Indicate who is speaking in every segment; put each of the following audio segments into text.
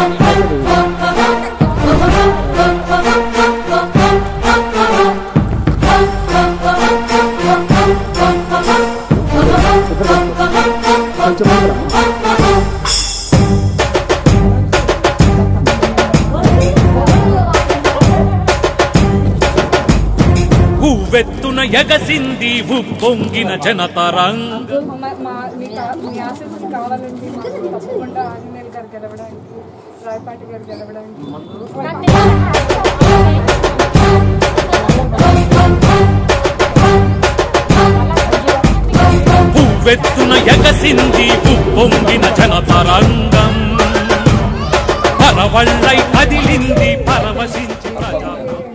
Speaker 1: కొంచెం ముందురా.
Speaker 2: ఉవ్వెత్తున ఎగసింది ఉప్పొంగిన జనతరంగ
Speaker 3: మా మా మీ కా- మీ ఆశీస్సులు కావాలండి మాకు తప్పకుండా ఆంజనేయులు గారు గెలవడానికి రాయపాటి గారు గెలవడానికి
Speaker 2: ఉవ్వెత్తున ఎగసింది ఉప్పొంగిన జనతరంగం పరవళ్ళై కదిలింది పరవశించి ప్రజా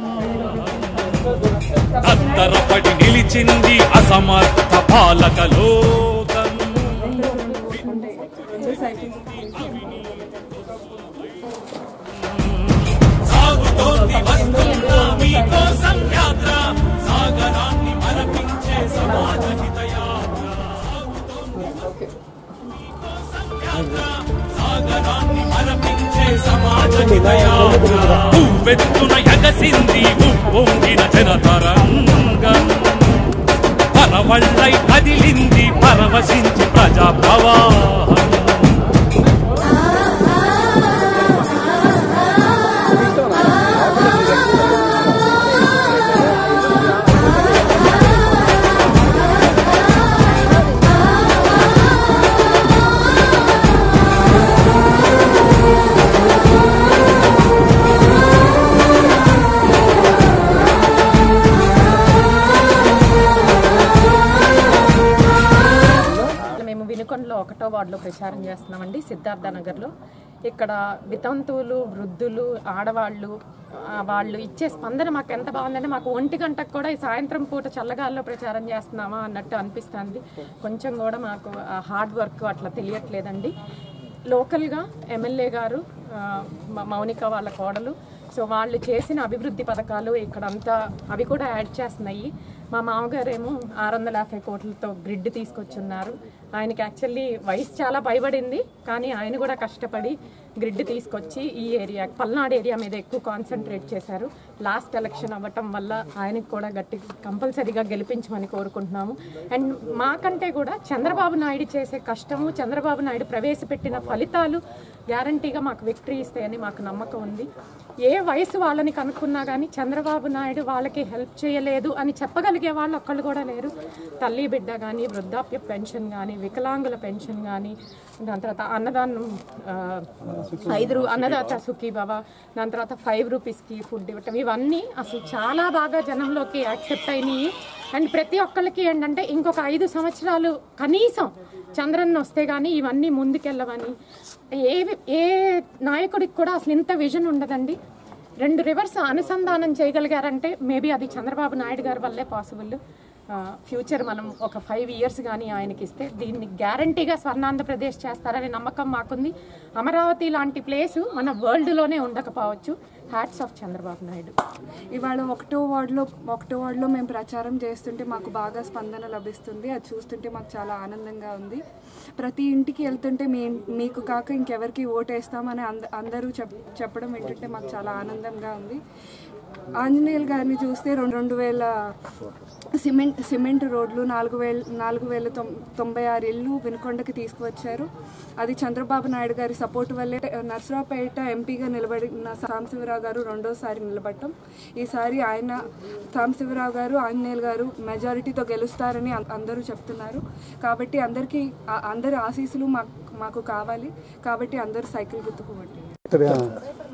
Speaker 2: అద్దరపడి నిలిచింది అసమర్థ పాలక లోకం
Speaker 3: రెండు సైకిల్
Speaker 2: సాగుతోంది వస్తున్నా మీకోసం యాత్ర సాగరాన్ని మరపించే సమాజ హితయాత్ర సాగరాన్ని మరపించే సమాజ హితయాత్ర ఉవ్వెత్తున ఎగసింది ఉప్పొంగిన జనతరంగం పరవళ్ళై కదిలింది పరవశించి ప్రజా ప్రవాహం
Speaker 4: మేము వినుకొండలో ఒకటో వార్డులో ప్రచారం చేస్తున్నామండి సిద్ధార్థ నగర్లో ఇక్కడ వితంతువులు వృద్ధులు ఆడవాళ్ళు ఆ, వాళ్ళు ఇచ్చే స్పందన మాకు ఎంత బాగుందంటే మాకు ఒంటి గంటకు కూడా ఈ సాయంత్రం పూట చల్లగాల్లో ప్రచారం చేస్తున్నామా అన్నట్టు అనిపిస్తుంది కొంచెం కూడా మాకు ఆ హార్డ్ వర్క్ అట్లా తెలియట్లేదండి లోకల్గా ఎమ్మెల్యే గారు ఆ, మ- మౌనిక వాళ్ళ కోడలు సో వాళ్ళు చేసిన అభివృద్ధి పథకాలు ఇక్కడంతా అవి కూడా యాడ్ చేస్తున్నాయి మా మామగారేమో ఆరు వందల యాభై కోట్లతో గ్రిడ్ తీసుకొచ్చున్నారు ఆయనకి యాక్చువల్లీ వయసు చాలా భయపడింది కానీ ఆయన కూడా కష్టపడి గ్రిడ్ తీసుకొచ్చి ఈ ఏరియా పల్నాడు ఏరియా మీద ఎక్కువ కాన్సన్ట్రేట్ చేశారు లాస్ట్ ఎలక్షన్ అవ్వటం వల్ల ఆయనకు కూడా గట్టి కంపల్సరీగా గెలిపించమని కోరుకుంటున్నాము అండ్ మాకంటే కూడా చంద్రబాబు నాయుడు చేసే కష్టము చంద్రబాబు నాయుడు ప్రవేశపెట్టిన ఫలితాలు గ్యారంటీగా మాకు విక్టరీ ఇస్తాయని మాకు నమ్మకం ఉంది ఏ వయసు వాళ్ళని కనుక్కున్నా కానీ చంద్రబాబు నాయుడు వాళ్ళకి హెల్ప్ చేయలేదు అని చెప్పగలిగే వాళ్ళు ఒక్కళ్ళు కూడా లేరు తల్లి బిడ్డ కానీ వృద్ధాప్య పెన్షన్ కానీ వికలాంగుల పెన్షన్ కానీ దాని తర్వాత అన్నదానం ఆ, ఐదు రూ- అన్నదాత సుఖీ బాబా దాని తర్వాత ఫైవ్ రూపీస్కి ఫుడ్ ఇవ్వటం ఇవన్నీ అసలు చాలా బాగా జనంలోకి యాక్సెప్ట్ అయినాయి అండ్ ప్రతి ఒక్కరికి ఏంటంటే ఇంకొక ఐదు సంవత్సరాలు కనీసం చంద్రన్ వస్తే కానీ ఇవన్నీ ముందుకెళ్ళవని ఏ ఏ నాయకుడికి కూడా అసలు ఇంత విజన్ ఉండదండి రెండు రివర్స్ అనుసంధానం చేయగలిగారంటే మేబీ అది చంద్రబాబు నాయుడు గారి వల్లే పాసిబుల్ ఫ్యూచర్ మనం ఒక ఫైవ్ ఇయర్స్ కానీ ఆయనకి ఇస్తే దీన్ని గ్యారంటీగా స్వర్ణాంధ్రప్రదేశ్ చేస్తారనే నమ్మకం మాకుంది అమరావతి లాంటి ప్లేసు మన వరల్డ్లోనే ఉండకపోవచ్చు హ్యాట్స్ ఆఫ్ చంద్రబాబు నాయుడు
Speaker 3: ఇవాళ ఒకటో వార్డులో ఒకటో వార్డులో మేము ప్రచారం చేస్తుంటే మాకు బాగా స్పందన లభిస్తుంది అది చూస్తుంటే మాకు చాలా ఆనందంగా ఉంది ప్రతి ఇంటికి వెళ్తుంటే మీ మీకు కాక ఇంకెవరికి ఓటేస్తామని అంద అందరూ చెప్ చెప్పడం వింటుంటే మాకు చాలా ఆనందంగా ఉంది ఆంజనేయులు గారిని చూస్తే రెండు రెండు వేల సిమెంట్ సిమెంట్ రోడ్లు నాలుగు వేల నాలుగు వేల తొం- తొంభై ఆరు ఇల్లు వినుకొండకి తీసుకువచ్చారు అది చంద్రబాబు నాయుడు గారి సపోర్ట్ వల్లే నర్సరావుపేట ఎంపీగా నిలబడిన సాంబశివరావు గారు రెండోసారి నిలబడటం ఈసారి ఆయన సాంబశివరావు గారు ఆంజనేయులు గారు మెజారిటీతో గెలుస్తారని అం- అందరూ చెప్తున్నారు కాబట్టి అందరికీ ఆ- అందరి ఆశీస్సులు మాకు మాకు కావాలి కాబట్టి అందరూ సైకిల్ గుర్తుకు కొట్టండి
Speaker 1: ఇక్కడ